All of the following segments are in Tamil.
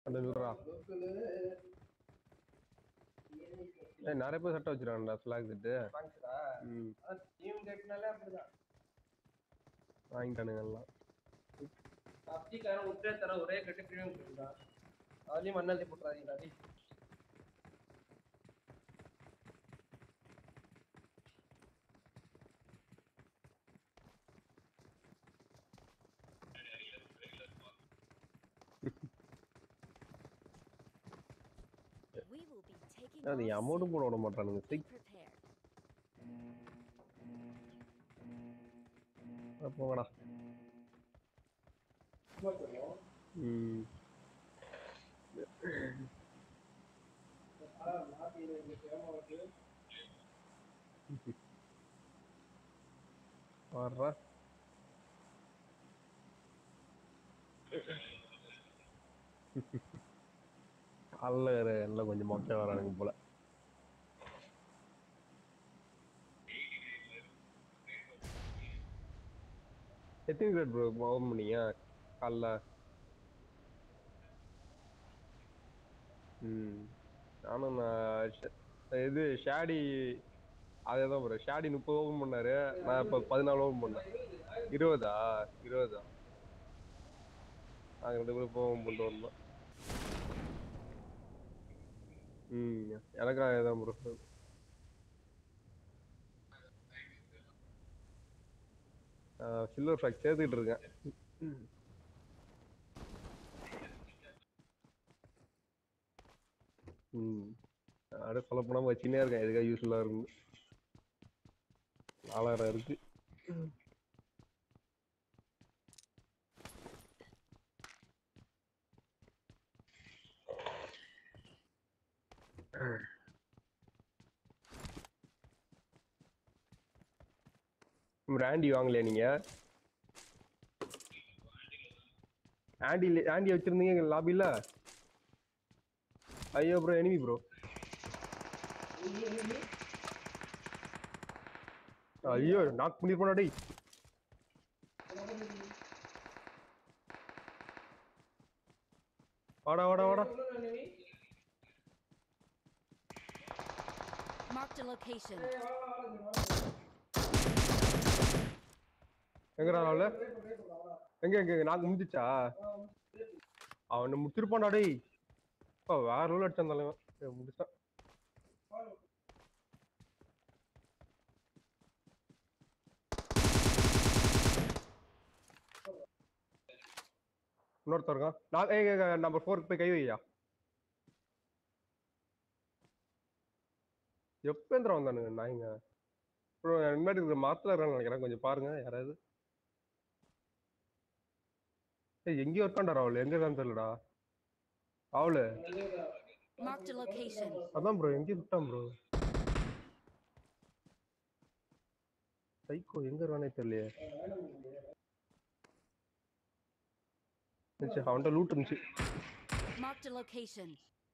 அந்த நூறுரூவா ஏய் நிறைய பேர் சட்டை வச்சிருக்காங்கடா ஃபிளாக் செட்டு வாங்கிச்சதா ம் டீம் கட்டினாலே அப்படிதான் வாங்கிட்டானுங்க எல்லாம் பப்ஜிக்காரன் ஒரே தர ஒரே கட்டு பிரீமியம் கொடுக்குறான் அதுலயும் மண்ணாத்தி போட்டுறாதீங்களா டேய் We will be taking அது off அமௌண்ட் soon. போட விட மாட்டானுங்க Be சை prepared. அட போங்கடா ம் வர்றா அல்ல எல்லாம் கொஞ்சம் மொக்க வரானுங்க போல எத்தனை கிரேட் ப்ரோ ஓபன் பண்ணீங்க காலைல ம் நானும் நான் ஷ- இது ஷாடி அதே தான் ப்ரோ ஷாடி முப்பது ஓபன் பண்ணாரு நான் இப்போ பதினாலு ஓபன் பண்ணேன் இருபதா இருபதா நாங்கள் ரெண்டு பேரும் இப்போ ஓபன் பண்ணிட்டு வந்தோம் ம் எனக்கும் அதே தான் ப்ரோ சில்வர் ஃபிளாக் சேர்த்துக்கிட்டு இருக்கேன் ம் அப்படியே சொல்ல போனால் வச்சுனே இருக்கேன் எதுக்காக யூஸ்ஃபுல்லாக இருக்கும் நாலாயிரம் இருக்கு ஆண்டி வாங்கலையா நீங்க ஆண்டி ஆண்டி வச்சிருந்தீங்க லாபில ஐயோ ப்ரோ எனிமி ப்ரோ ஐயோ நாக் பண்ணி போனா டேய் வாடா வாடா வாடா Marked a location. எங்கடா அவள எங்க எங்க எங்க? நாக்கு முடிஞ்சிச்சா அவனை முடிச்சிருப்பான்டா டேய் அப்பா வேற லெவல் அடிச்சான் தலைவன் ஏய், முடிச்சான் இன்னொருத்தர் இருக்கான் நான் ஏய் நம்பர் ஃபோருக்கு போய் கை வையா எப்போ எந்திரம் வந்தானுங்க நாய்ங்க அப்புறம் முன்னாடி இருக்கிற மரத்தில் இருக்கான்னு நினைக்கிறேன் கொஞ்சம் பாருங்க யாராவது ஏய் எங்கேயோ இருக்கான்டா ராகுல் எங்க இருக்கான்னு தெரியலடா ராகுல் Marked a location. அதான் ப்ரோ எங்கேயும் விட்டான் ப்ரோ சைக்கோ எங்க இருக்கானே தெரியலையே இருந்துச்சு அவன்கிட்ட லூட் இருந்துச்சு Marked a location.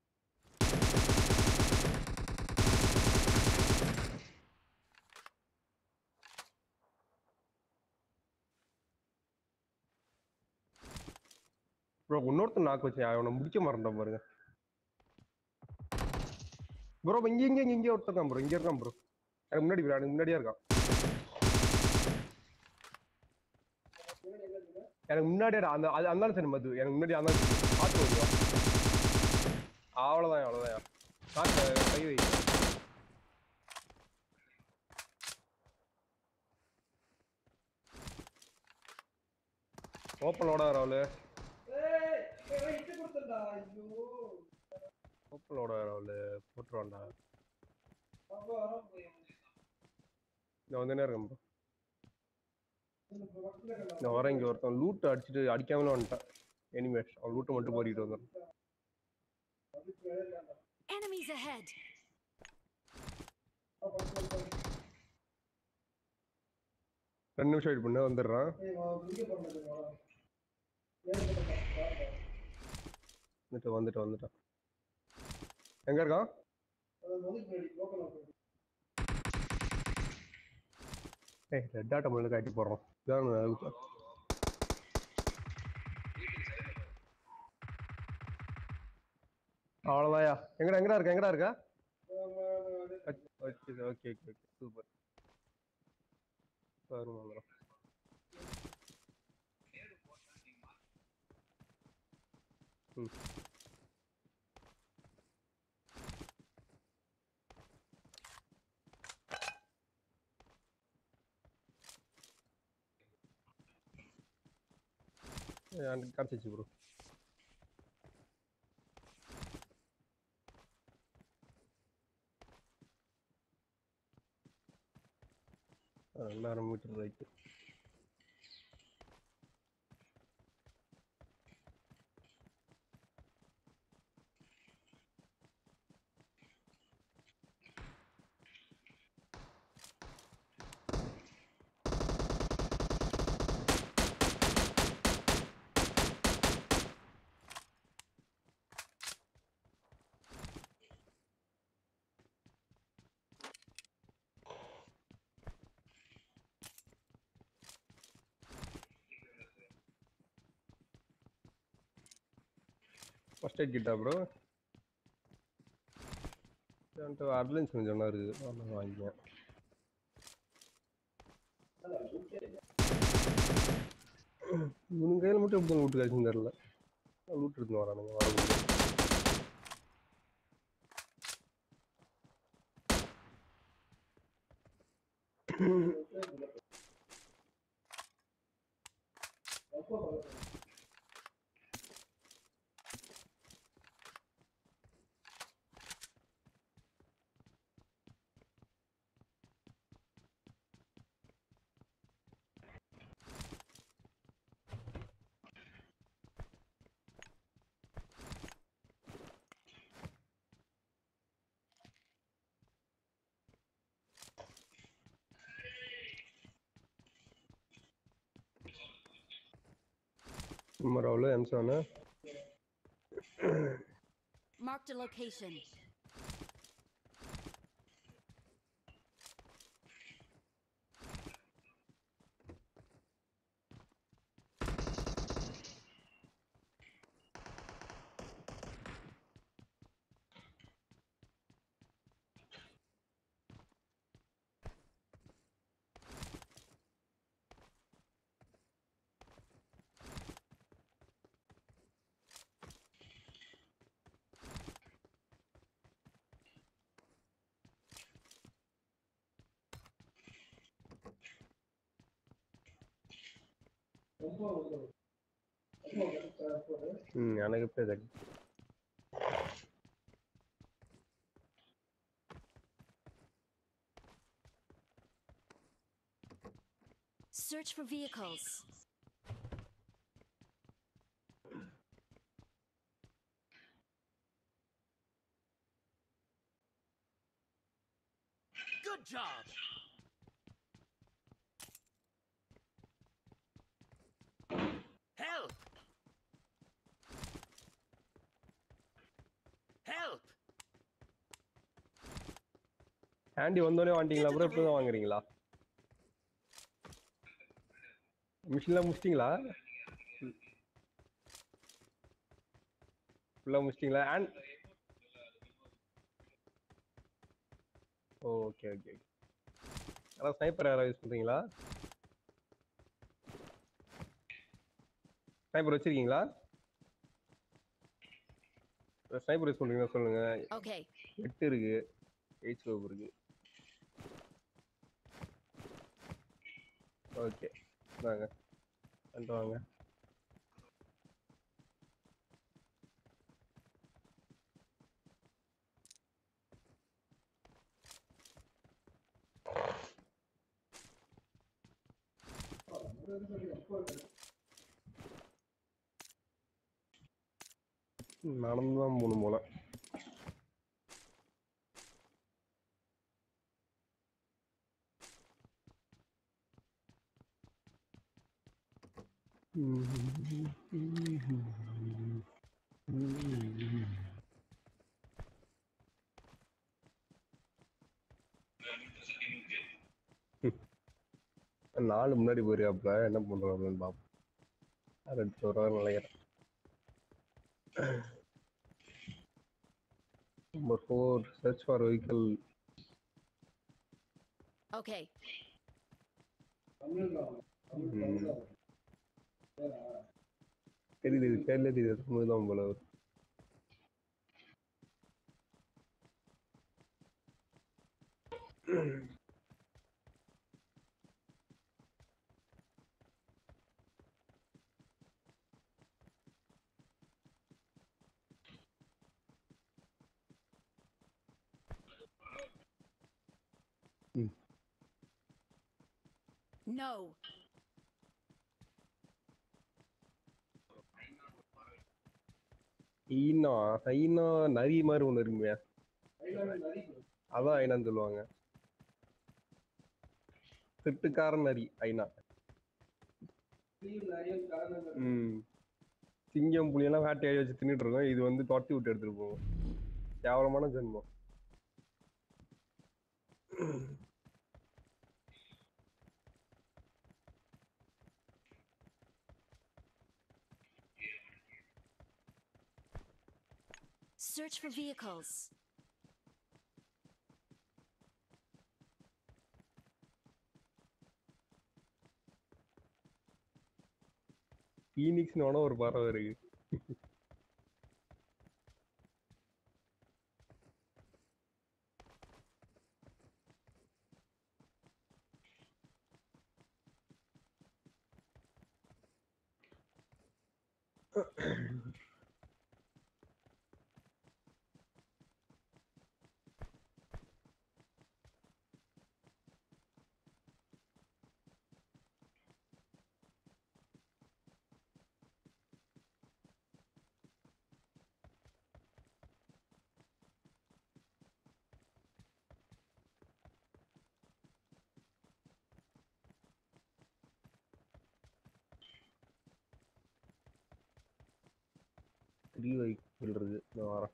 ப்ரோ இன்னொருத்தன் நாக்கு வச்சு அவனை முடிக்க மறந்தான் பாருங்க ப்ரோ இங்க இங்க இங்க இங்க ஒருத்தன் இருக்கான் ப்ரோ இங்க இருக்கான் ப்ரோ எனக்கு முன்னாடி bro, எனக்கு முன்னாடியே இருக்கான் எனக்கு முன்னாடியே அந்த அது அந்த சரி மது எனக்கு முன்னாடி அந்த பார்த்து வருவா அவ்வளோதான் அவ்வளோதான் நாக்கு கை வை ஓப்பனோட ராகுல் ஓப்பனோட ராகுல் போட்டுருவான்டா நான் வந்துனே இருக்கேன் bro. நான் வரேன் இங்க ஒருத்தன் லூட் அடிச்சுட்டு அடிக்காமலே வந்துட்டான் எனிமேட் அவன் லூட்டை மட்டும் போறிட்டு வந்தான் Enemies ahead. ரெண்டு நிமிஷம் வெயிட் பண்ணு வந்துடுறான் வந்துட்டு வந்துட்டு வந்துட்டான் எங்க இருக்கான் ஏய் ரெட் ஆட்டம் பண்ணி காட்டி போடுறோம் இதான் அதுக்கு- அவ்வளோதாயா எங்கடா எங்கடா இருக்க எங்கடா இருக்க ஓகே ஓகே ஓகே சூப்பர் வரும் வந்துடும் ம் எனக்கு கிடச்சிச்சு ப்ரோ ரெண்டாயிரம் மீட்டர் ரைட்டு ஃபர்ஸ்ட் எய்ட் கிட்டா ப்ரோ என்கிட்ட அட்லன்ஸ் கொஞ்சம் ஒன்றா இருக்குது ஒன்று வாங்கிக்கேன் இவனுங்க கையில் மட்டும் எப்படி லூட்டு காய்ச்சுன்னு தெரில லூட் எடுத்துன்னு வரானுங்க வரவங்க நம்பர் அவ்வளோ M seven Marked a location. ம் எனக்கு இப்போ இது Search for vehicles. Good job. Help! Help! ஹேண்டி வந்தோடனே வாங்கிட்டீங்களா அப்புறம் இப்போ தான் வாங்குறீங்களா மிஷின்லாம் முடிச்சிட்டிங்களா ஃபுல்லாக முடிச்சிட்டிங்களா அண்ட் ஓகே ஓகே அதான் ஸ்னைப்பர் யாராவது யூஸ் பண்ணுறீங்களா ஸ்னைப்பர் வச்சிருக்கீங்களா ஸ்னைப்பர் யூஸ் பண்ணுறீங்களா சொல்லுங்கள் Okay. எட்டு இருக்கு எயிட் ஸ்கோப் இருக்கு ஓகே வாங்க வந்துட்டு வாங்க நடந்து தான் போகணும் போல நாலு முன்னாடி போயிருக்காப்ல என்ன பண்றோம் அப்படின்னு பார்ப்போம் ரெண்டு வருவாங்க நினைக்கிறேன் number four search for vehicle Okay. தெரியுது இது பேர்ல தெரியுது தமிழ் தான் போல வரும். No. ஈனா ஐனா நரி மாதிரி ஒண்ணு இருக்குமே அதான் ஐனான்னு சொல்லுவாங்க திட்டுக்கார நரி ஐனா ம் சிங்கம் புலியெல்லாம் வேட்டையாடி வச்சு தின்னுட்டு இருக்கோம் இது வந்து தொட்டி விட்டு எடுத்துட்டு போகும் கேவலமான ஜென்மம் Search for vehicles. ஃபீனிக்ஸ்னு வேணா ஒரு பறவை இருக்கு த்ரீ வெஹிக்கிள் இருக்கு நான் வரேன்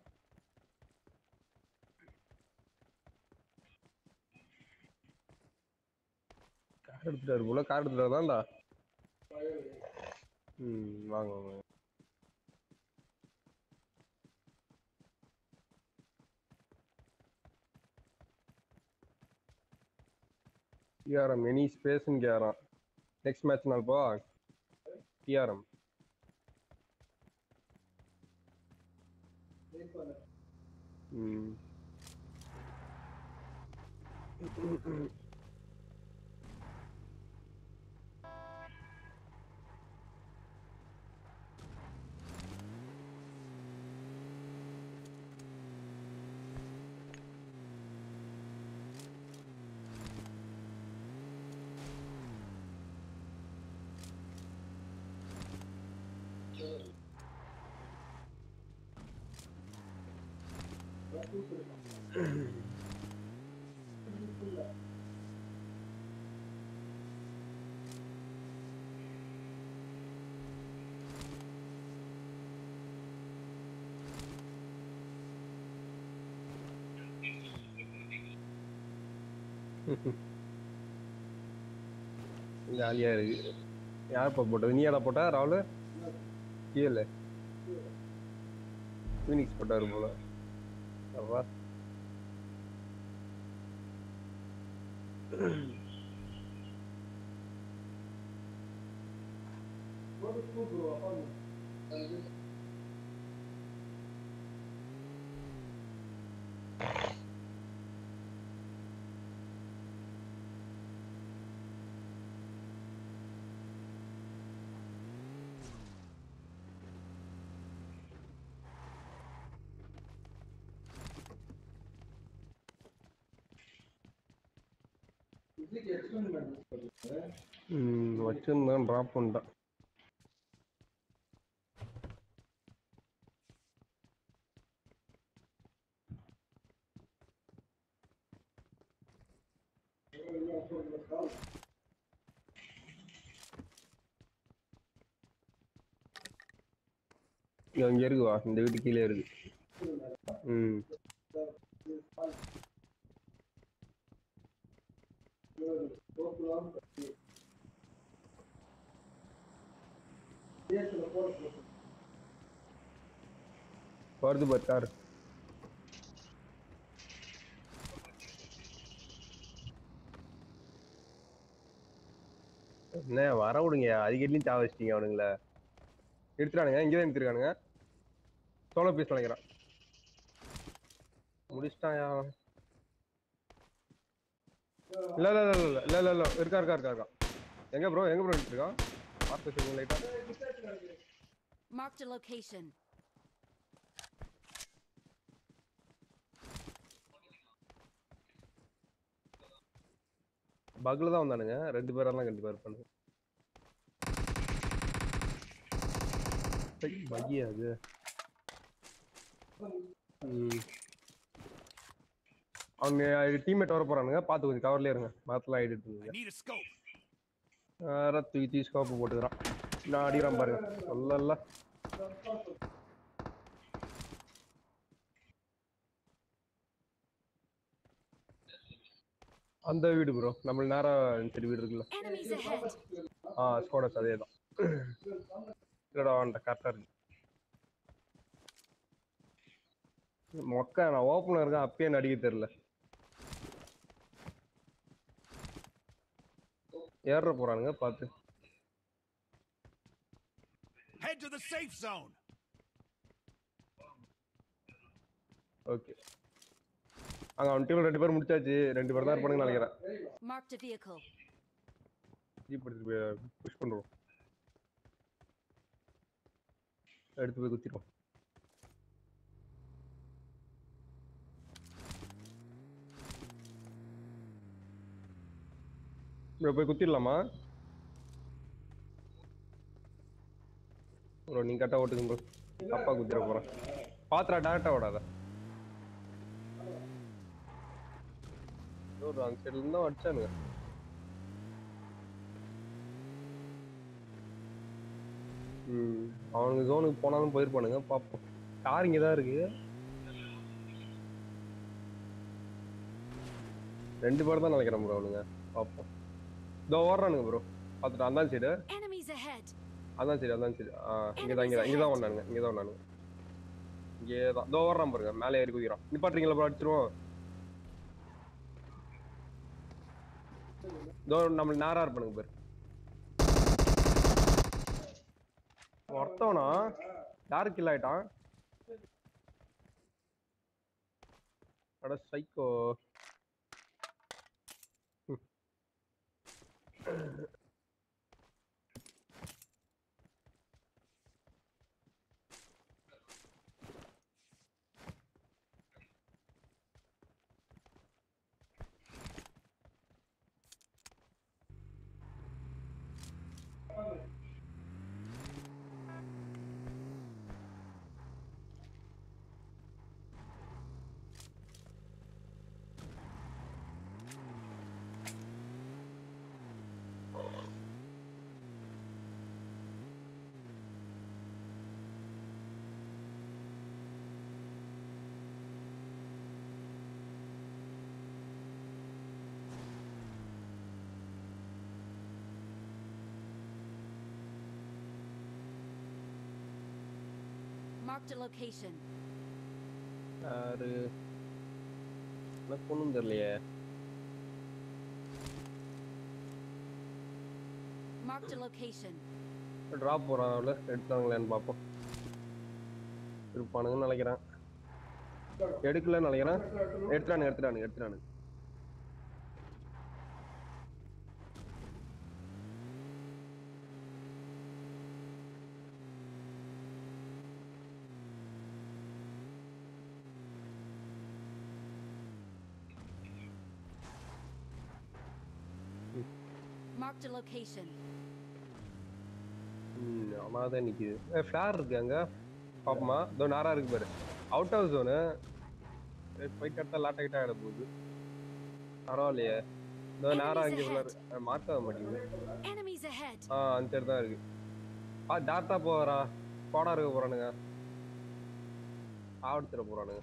கார் எடுத்துட்டாரு போல கார் எடுத்துட்டாரு தான்டா ம் வாங்க வாங்க டிஆர்எம் எனி ஸ்பேஸ்ன்னு கேட்குறான் நெக்ஸ்ட் மேட்ச் நாள் போ டிஆர்எம் ம் ஜாலியா இருக்கு யார் இப்போ போட்டது நீ யாரா போட்டா ராகுல் கீழே ஃபீனிக்ஸ் போட்டாரு போல அப்பா ம் வச்சிருந்தேன் ட்ராப் பண்ணிட்டேன் இங்க அங்க இருக்கு வா இந்த வீட்டு கீழே இருக்கு ம் வருது பார் கார் என்ன வர விடுங்க அதுக்கேட்லையும் சாவ வச்சிட்டீங்க அவனுங்கள எடுத்துட்டானுங்க இங்கே தான் எடுத்துருக்கானுங்க சோலோ பீஸ் நினைக்கிறான் முடிச்சிட்டான் அவன். இல்ல இல்ல இல்ல இல்ல இல்ல இல்ல இல்ல இருக்கா இருக்கா இருக்கா இருக்கா எங்க ப்ரோ எங்க ப்ரோ எடுத்துருக்கான் பார்த்து சொல்லுங்க லைட்டா Marked a location. பக்ல தான் வந்தானுங்க ரெண்டு பேரெல்லாம் கண்டிப்பா இருப்பானுங்க பகியா அது ம். அவங்க டீம்மேட் வர போறானுங்க பார்த்து கொஞ்சம் கவர்லயே இருங்க மாத்தலாம் ஆயிட்டு I need a scope. வேற தூக்கி தூக்கி ஸ்கோப்பு போட்டுக்கிறான் நான் அடிக்கிறான் பாருங்க சொல்லல அந்த வீடு ப்ரோ நம்ம நேரம் சரி வீடு இருக்குல்ல Enemies ahead. ஆ ஸ்கோடஸ் அதே தான் இல்லடா அவன்கிட்ட கரெக்டாக இருக்கு மொக்க நான் ஓப்பனில் இருக்கேன் அப்பயே என்ன அடிக்க தெரியல ஏற போறானுங்க பார்த்து Head to the safe zone. Okay அங்க அவன் டீம்ல ரெண்டு பேர் முடிச்சாச்சு ரெண்டு பேர் தான் இருப்பானுங்க நினைக்கிறேன் Marked a vehicle. ஜீப் எடுத்துட்டு போய் புஷ் பண்ணுறோம் எடுத்து போய் குத்திடுவோம் ப்ரோ போய் குத்திடலாமா ப்ரோ நீங்க கரெக்டாக ஓட்டுங்க ப்ரோ தப்பா குத்திர போறேன் பாத்திரா டேரக்டா ஓடாத ஒரு அந்த சைடுல இருந்தா அடிச்சானுங்க ம் அவனுங்க ஜோனுக்கு போனாலும் போயிருப்பானுங்க பார்ப்போம் கார் இங்கே தான் இருக்கு ரெண்டு பேர் தான் நினைக்கிறேன் ப்ரோ அவனுங்க பார்ப்போம் இதோ ஓடுறானுங்க ப்ரோ பார்த்துட்டு அதான் சைடு Enemies ahead. அதான் சரி அதான் சரி ஆ இங்கே தான் இங்கே தான் இங்கே தான் ஒன்றானுங்க இங்கே தான் ஒன்றானுங்க இங்கே தான் இதோ ஓடுறான் பாருங்க மேலே ஏறி குதிக்கிறான் நிப்பாட்டுறீங்களா ப்ரோ அடிச்சிருவோம் இதோ நம்ம நேரா இருப்பானுங்க பேர் ஒருத்தவனா யாரு கில் ஆயிட்டான் அட சைக்கோ Marked a location. யாரு எனக்கு ஒன்றும் தெரியலையே Marked a location. ட்ராப் போகிறான் அவள எடுத்தாங்களேன்னு பார்ப்போம் இருப்பானுங்கன்னு நினைக்கிறேன் எடுக்கலன்னு நினைக்கிறேன் எடுத்துட்டானுங்க எடுத்துட்டானுங்க எடுத்துட்டானுங்க Marked a location. ம் அவனாக தான் நிற்கிது ஃப்ளார் இருக்கு அங்கே பாப்போமா இதோ நேரா இருக்கு பாரு அவுட் ஆஃப் ஜோனு போயிட்டு அடுத்தா லாட்ட கிட்ட ஆகிட போகுது பரவாயில்லையே இதோ நேரா அங்கே ஃப்ளார் மாற்ற மாட்டேங்குது Enemies ahead. ஆ அந்த சைடு தான் இருக்கு ஆ டாட்டா போறா போடா இருக்க போறானுங்க ஆவடுத்துட போறானுங்க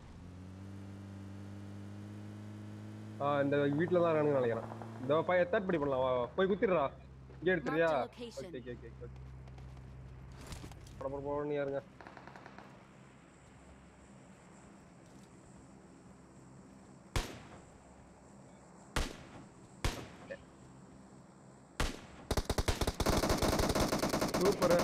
ஆ இந்த வீட்டில் தான் இருக்கானுங்க நினைக்கிறேன் இந்த பையன் தேர்ட் படி பண்ணலாம் வா, வா. போய் குத்திடுறா இங்கே எடுத்துறியா Marked a location. Okay okay okay okay போட போட போட நீ யாருங்க சூப்பர்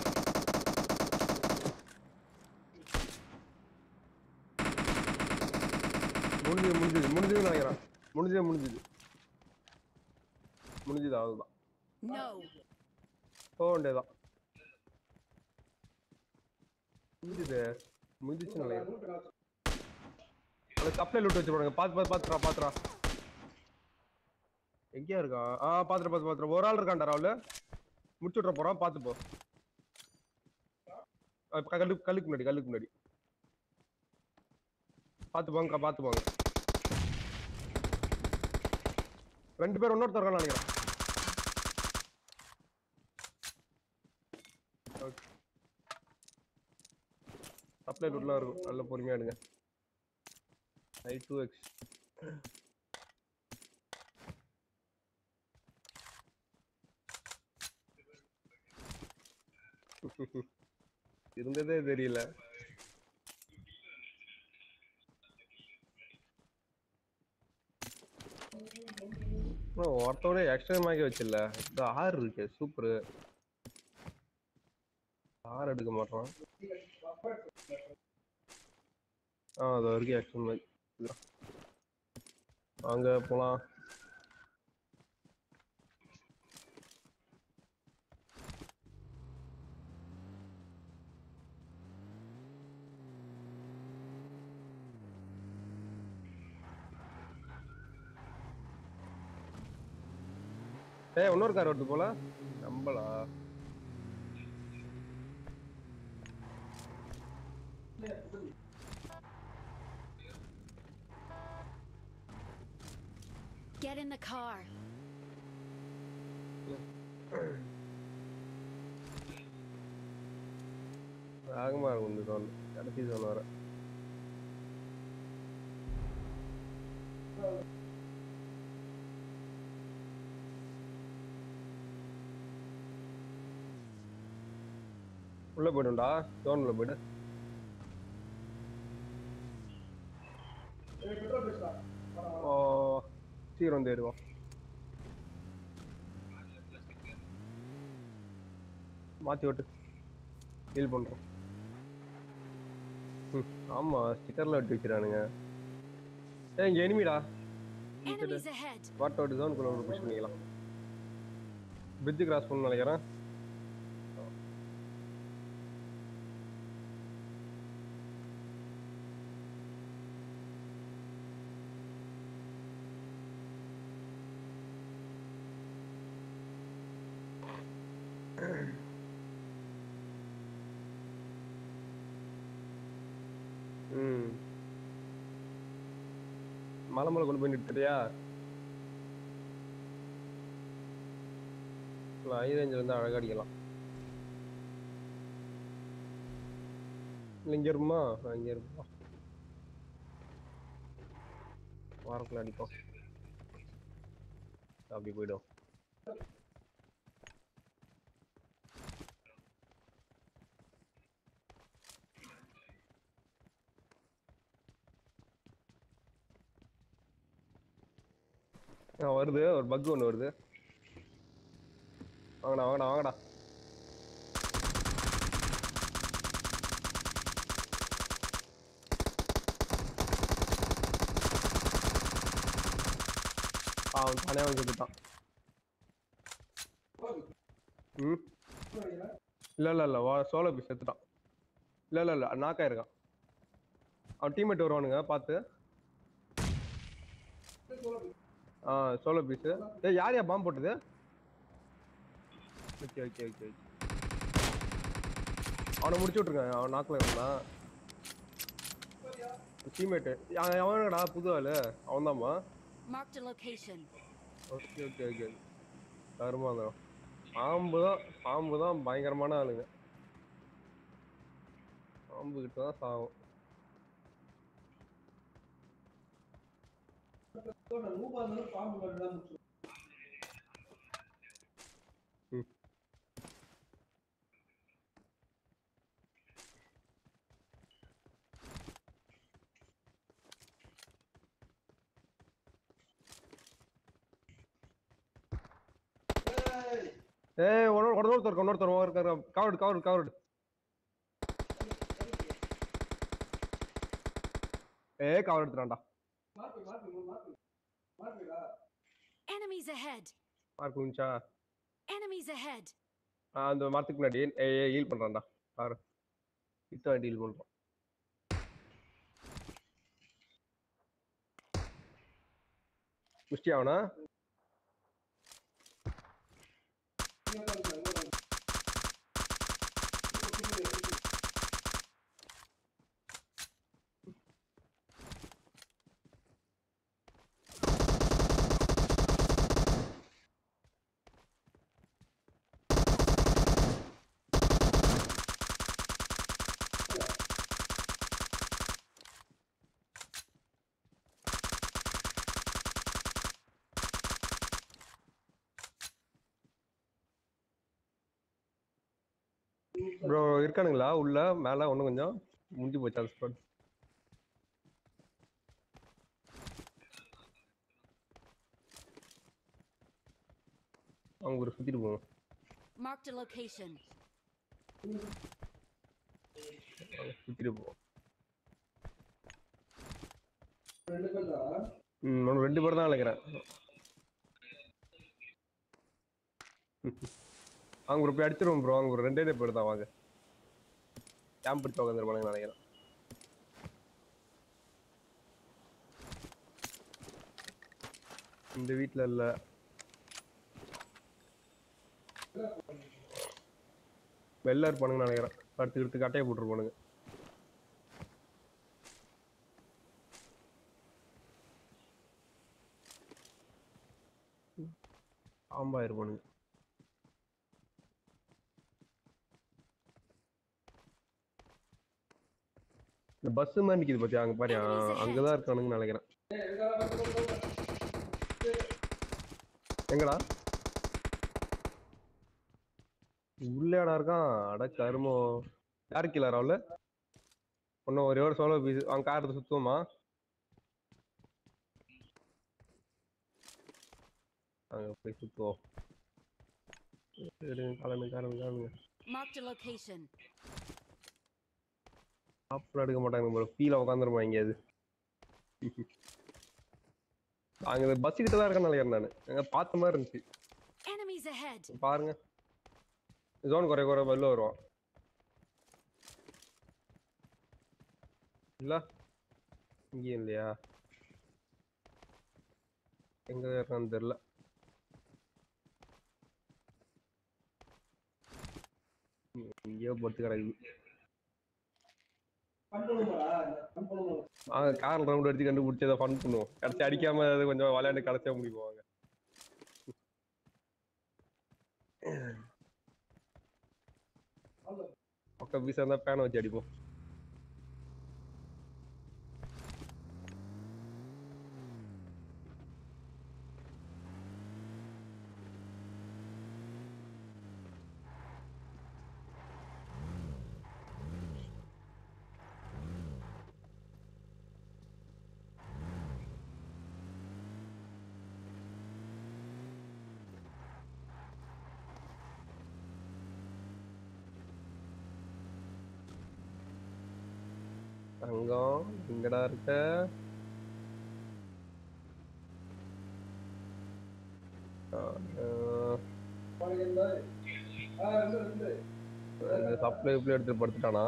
முடிஞ்சது முடிஞ்சது முடிஞ்சது நினைக்கிறேன் முடிஞ்சது முடிஞ்சது முடிஞ்சது அவ்வளவுதான் No. போக வேண்டியதுதான் முடிஞ்சது முடிஞ்சிச்சு நினைக்கிறேன் அந்த கப்ல விட்டு வச்சு பாருங்க பாத்து பாத்து பாத்துறா பாத்துறா எங்கேயா இருக்கான் ஆ பாத்துற பாத்து பாத்துற ஒரு ஆள் இருக்கான்டா ராகுல் முடிச்சு விட்ற போறான் பாத்து போ ஆ, இப்ப கல்லு கல்லுக்கு முன்னாடி கல்லுக்கு முன்னாடி பாத்து போங்க பாத்து போங்க ரெண்டு பேர் இன்னொருத்தர் இருக்கான்னு நினைக்கிறேன் சப்ளை ரூட்லாம் இருக்கும் நல்ல பொறுமையா எடுங்க ஐ டூ எக்ஸ் இருந்ததே தெரியல ஒருத்தவரே எக்ஸ்ட்ரா ஆகி வச்சில்ல இது ஆறு இருக்கு சூப்பர் ஆறு எடுக்க மாட்டோம் ஆ அது வரைக்கும் எக்ஸ்ட்ரா மாதிரி வாங்க போலாம் ஏய் இன்னொரு கார் ஓட்டு போல நம்பலா Get in the car. வேகமா இருக்கும் இந்த zone கடைசி zone வர உள்ள போயிடும்டா zone உள்ள போயிடு ஓ சீக்கிரம் வந்து ஏறுவோம் மாத்தி விட்டு ஹீல் பண்றோம் ம், ஆமா ஸ்டிக்கர்ல ஒட்டி வச்சிருக்கானுங்க ஏய் இங்க எனிமிடா Enemies ahead. What out zone குள்ள புஷ் பண்ணிக்கலாம் பிரிட்ஜ் கிராஸ் பண்ணு நினைக்கிறேன் ம் மலை மேல கொண்டு போய் நிறுத்துறியா ஹை ரேஞ்சில் வந்து அழகா அடிக்கலாம் இல்ல இங்க இருமா இங்க இருப்பா வாரக்குள்ள அடிப்போம் அப்படி போயிடும் ஆ, வருது ஒரு பக் ஒன்று வருது வாங்கடா வாங்கடா வாங்கடா ஆ அவன் தானே அவன் செத்துட்டான் ம் இல்லை இல்லை இல்லை வா சோலோ பீஸ் செத்துட்டான் இல்லை இல்லை இல்லை நாக்காயிருக்கான் அவன் டீம்மேட் வருவானுங்க பார்த்து ஆ சோலோ பீஸு ஏய் யார் யா பாம்பு போட்டது ஓகே ஓகே ஓகே ஓகே அவனை முடிச்சு விட்ருங்க அவன் நாக்கில் இருந்தான் டீம்மேட்டு அவனடா புது ஆளு அவன்தாம்மா Marked a location. Okay okay okay கருமா தான் பாம்பு தான் பாம்பு தான் பயங்கரமான ஆளுங்க பாம்பு கிட்ட தான் சாகும் ம். ஏய் ஒன்னொரு ஒன்னொருத்தர் இருக்க ஒன்னொருத்தர் இருக்காரு கவர்டு கவர்டு கவர்டு ஏய் கவர் எடுத்துறான்டா மாத்து மாத்து மாத்து மாத்துடா Enemies ahead! மார்க் உஞ்சா Enemies ahead! அந்த மரத்துக்கு முன்னாடி ஏய் ஹீல் பண்றான்டா பாரு இத்த ஹீல் பண்றான் முஷ்டி அவனா ப்ரோ இருக்கானுங்களா உள்ள மேல ஒண்ணு கொஞ்சம் முடிஞ்சு போச்சு அந்த ஸ்பாட் அவங்க ஒரு சுத்திட்டு போவோம் Marked a location. அவங்க சுத்திட்டு போவோம் ரெண்டு பேர் தான் ம் ஒன்று ரெண்டு பேர் தான் நினைக்கிறேன் அவங்க ஒரு போய் அடிச்சிருவோம் ப்ரோ அவங்க ஒரு ரெண்டே பேர் தான் வாங்க கேம்ப் பிடிச்சு உட்காந்துருப்பானுங்க நினைக்கிறேன் இந்த வீட்ல இல்ல வெளில இருப்பானுங்க நினைக்கிறேன் அடுத்து எடுத்து கட்டையை போட்டுருப்பானுங்க ஆம்பா இருப்பானுங்க இந்த பஸ் மாதிரி நிக்குது பாத்தியா அங்க பாரு அங்கதான் இருக்கானுங்கன்னு நினைக்கிறேன் எங்கடா உள்ளேடா இருக்கான் அட கருமோ யார் கீழே அவள ஒன்னும் ஒரே ஒரு சோலோ பீஸ் அவன் கார் எடுத்து சுத்துவோமா அங்க போய் சுத்துவோம் எடுங்க கிளம்பு கிளம்பு கிளம்புங்க Marked a location. சாப்பிட எடுக்க மாட்டாங்க ப்ரோ கீழே உட்காந்துருமா எங்கேயாவது அங்க பஸ் கிட்ட தான் இருக்கேன்னு நினைக்கிறேன் நான் அங்க பார்த்த மாதிரி இருந்துச்சு Enemies ahead! பாருங்க ஜோன் குறை குறை வெளில வருவான் இல்ல இங்கேயும் இல்லையா எங்க இருக்கான்னு தெரியல ம், எங்கேயோ படுத்து கிடக்குது ஃபன் பண்ணுமாடா ஃபன் பண்ணுமா ஆ கார் ரவுண்ட் அடிச்சு கண்டுபிடிச்சி அதை ஃபன் பண்ணுவோம் கடைசி அடிக்காம அது கொஞ்சம் விளையாண்டு கடைசியா முடிப்போம் பக்கம் பீஸா இருந்தா பேனை வச்சு அடிப்போம் தங்கம் எங்கடா இருக்க ஆ, உனக்கு இந்த ஆ ரெண்டு ரெண்டு இந்த சப்ளை இப்படி எடுத்து படுத்துட்டானா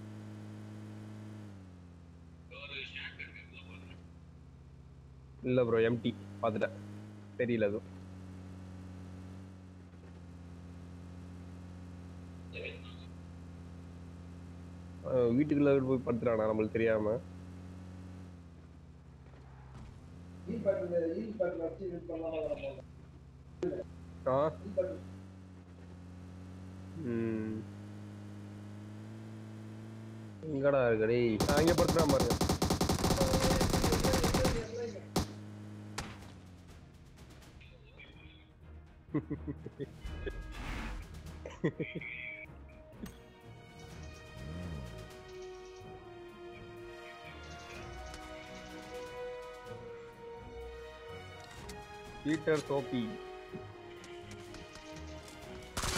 இல்ல ப்ரோ எம்டி பார்த்துட்டேன் தெரியல அது வீட்டுக்குள்ள போய் படுத்துட்டானா நம்மளுக்கு தெரியாம ஈ பாட்டில் ஈ பாட்டில் வச்சு இது பண்ணலாம் ஆ ஈ பாட்டில் ம் எங்கடா இருக்கு டேய் ஆ, இங்க படுத்துறான் பாருங்க பீட்டர் சோபி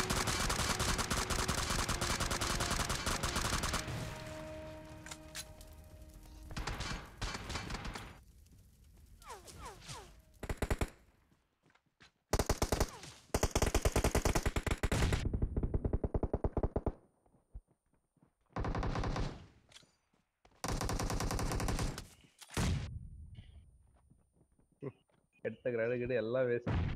எடுத்த கிரேடு கிட்ட எல்லாம் வேஸ்ட்